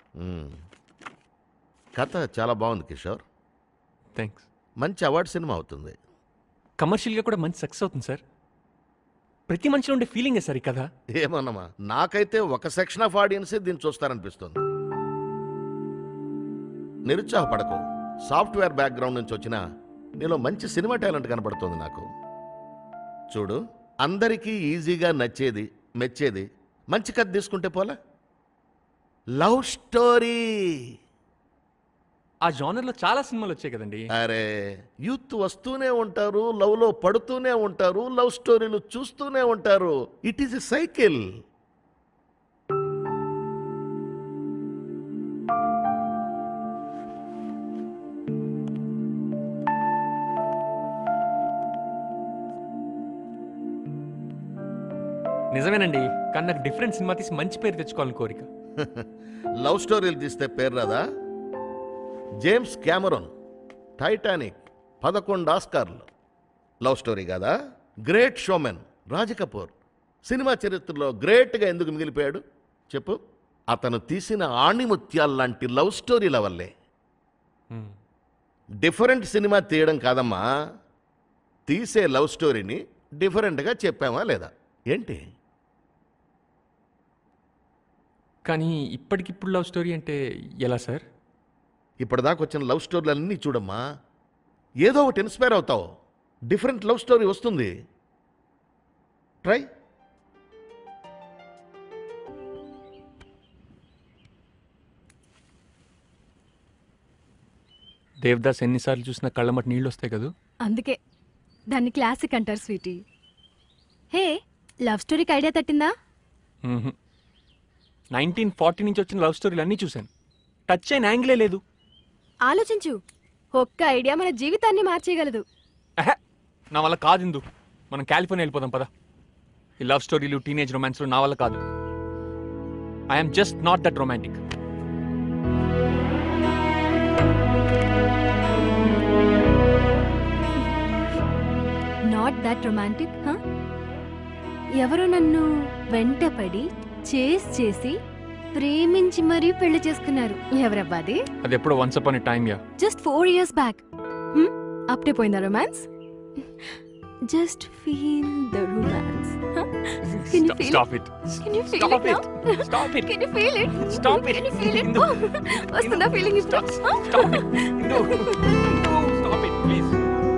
మ్మ్. కథ చాలా బాగుంది కిషోర్ థ్యాంక్స్ మంచి అవార్డు సినిమా అవుతుంది కమర్షియల్గా కూడా మంచి సక్సెస్ అవుతుంది సార్ ప్రతి మనిషిలో ఉండే ఫీలింగే సార్ ఈ కథ ఏమన్నమా నాకైతే ఒక సెక్షన్ ఆఫ్ ఆడియన్స్ దీన్ని చూస్తారనిపిస్తుంది నిరుత్సాహపడకు సాఫ్ట్వేర్ బ్యాక్గ్రౌండ్ నుంచి వచ్చిన నీలో మంచి సినిమా టాలెంట్ కనపడుతుంది నాకు చూడు అందరికీ ఈజీగా నచ్చేది మెచ్చేది మంచి కథ తీసుకుంటే పోలా లవ్ స్టోరీ ఆ జానర్లో చాలా సినిమాలు వచ్చాయి కదండి అరే యూత్ వస్తూనే ఉంటారు లవ్ లో పడుతూనే ఉంటారు లవ్ స్టోరీలు చూస్తూనే ఉంటారు ఇట్ ఈస్ ఎ సైకిల్ నిజమేనండి కానీ నాకు డిఫరెంట్ సినిమా తీసి మంచి పేరు తెచ్చుకోవాలని కోరిక లవ్ స్టోరీలు తీస్తే పేరు రాదా జేమ్స్ క్యామరోన్ టైటానిక్ పదకొండు ఆస్కార్లు లవ్ స్టోరీ కాదా గ్రేట్ షోమెన్ రాజ్ కపూర్ సినిమా చరిత్రలో గ్రేట్గా ఎందుకు మిగిలిపోయాడు చెప్పు అతను తీసిన ఆణిముత్యాల లాంటి లవ్ స్టోరీల వల్లే Hmm. డిఫరెంట్ సినిమా తీయడం కాదమ్మా తీసే లవ్ స్టోరీని డిఫరెంట్గా చెప్పామా లేదా ఏంటి కానీ ఇప్పటికిప్పుడు లవ్ స్టోరీ అంటే ఎలా సార్ ఇప్పటిదాకా వచ్చిన లవ్ స్టోరీలు అన్నీ చూడమ్మా ఏదో ఒకటి ఇన్స్పైర్ అవుతావు డిఫరెంట్ లవ్ స్టోరీ వస్తుంది ట్రై దేవదాస్ ఎన్నిసార్లు చూసినా కళ్ళమటి నీళ్ళు వస్తాయి కదా అందుకే దాన్ని క్లాసిక్ అంటారు స్వీటీ హే లవ్ స్టోరీకి ఐడియా తట్టిందా నైన్టీన్ ఫార్టీ నుంచి వచ్చిన లవ్ స్టోరీలు అన్నీ చూశాను టచ్ అయిన యాంగిలే లేదు ఆలోచించు ఒక్క ఐడియా మన జీవితాన్ని మార్చేయగలదు అహే, నా వల్ల కాదు ఇందు మనం కాలిఫోర్నియా వెళ్ళిపోదాం పదా ఈ లవ్ స్టోరీలు టీనేజ్ రొమాన్స్లు నా వల్ల కాదు I'm just not that romantic not that romantic ఎవరు నన్ను వెంటపడి చేస్ చేసి ప్రేమించి మరీ పెళ్లి చేసుకున్నారు ఎవరవ్వాది అది ఎప్పుడో once upon time ya just four years back అప్పుడే పోయిందా romance just feel the romance Can you feel stop it Can you feel Stop it it. now? Stop it. Can you feel it? Stop it. Can you feel it? Indu. వస్తుందా feeling ఇప్పుడు Stop stop it. No. No, stop it, please.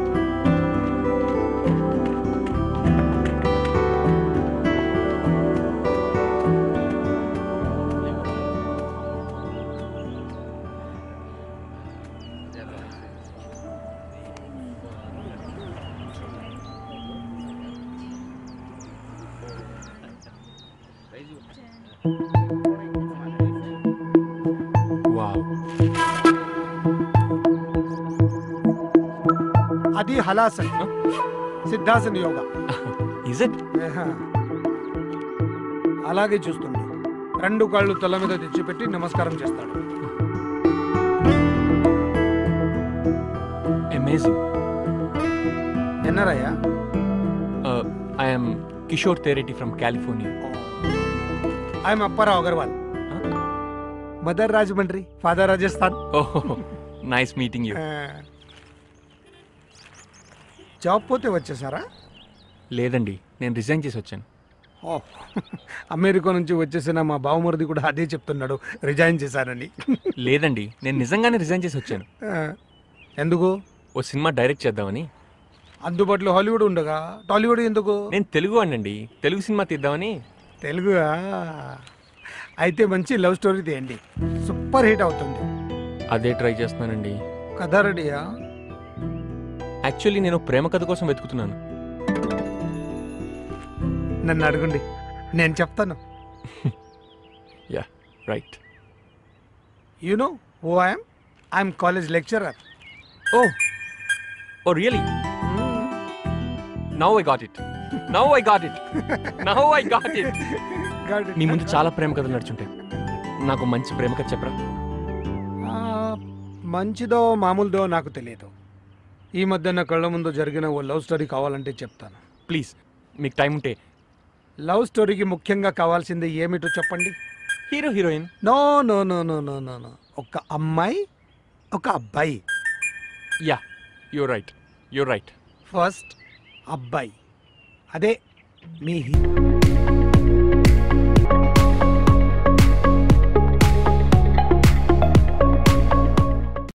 Wow. అది halasan సిద్ధాసన్ yoga Is it? ఏహా. అలాగే చూస్తుండు రెండు కాళ్ళు తల మీద తెచ్చిపెట్టి నమస్కారం చేస్తాడు Amazing. ఎన్నరయ్యా Uh, I am Kishore Tereti from California. I'm Apparao Agarwal mother Rajahmundry father Rajasthan Oh, nice meeting you. Job పోతే వచ్చేసారా లేదండి నేను రిజైన్ చేసి వచ్చాను ఓ అమెరికా నుంచి వచ్చేసిన మా బావమరిది కూడా అదే చెప్తున్నాడు రిజైన్ చేశానని లేదండి నేను నిజంగానే రిజైన్ చేసి వచ్చాను ఆ, ఎందుకు ఓ సినిమా డైరెక్ట్ చేద్దామని అందుబాటులో హాలీవుడ్ ఉండగా టాలీవుడ్ ఎందుకు నేను తెలుగు అండి తెలుగు సినిమా తీద్దామని తెలుగు అయితే మంచి లవ్ స్టోరీ తీయండి సూపర్ హిట్ అవుతుంది అదే ట్రై చేస్తున్నానండి కథ రెడీయా యాక్చువల్లీ నేను ప్రేమ కథ కోసం వెతుకుతున్నాను నన్ను అడగండి నేను చెప్తాను ya right you know who I'm I'm college lecturer oh oh really now I got it now I got it now I got it నీ ముందు చాలా ప్రేమ కథలు నడుచుంటాయి నాకు మంచి ప్రేమ కథ చెప్పరా మంచిదో మామూలుదో నాకు తెలియదు ఈ మధ్య నా కళ్ళ ముందు జరిగిన ఓ లవ్ స్టోరీ కావాలంటే చెప్తాను ప్లీజ్ మీకు టైం ఉంటే లవ్ స్టోరీకి ముఖ్యంగా కావాల్సింది ఏమిటో చెప్పండి hero heroine no no no no no no no ఒక అమ్మాయి ఒక అబ్బాయి ya you right you right first అబ్బాయి అదే మీ హీరో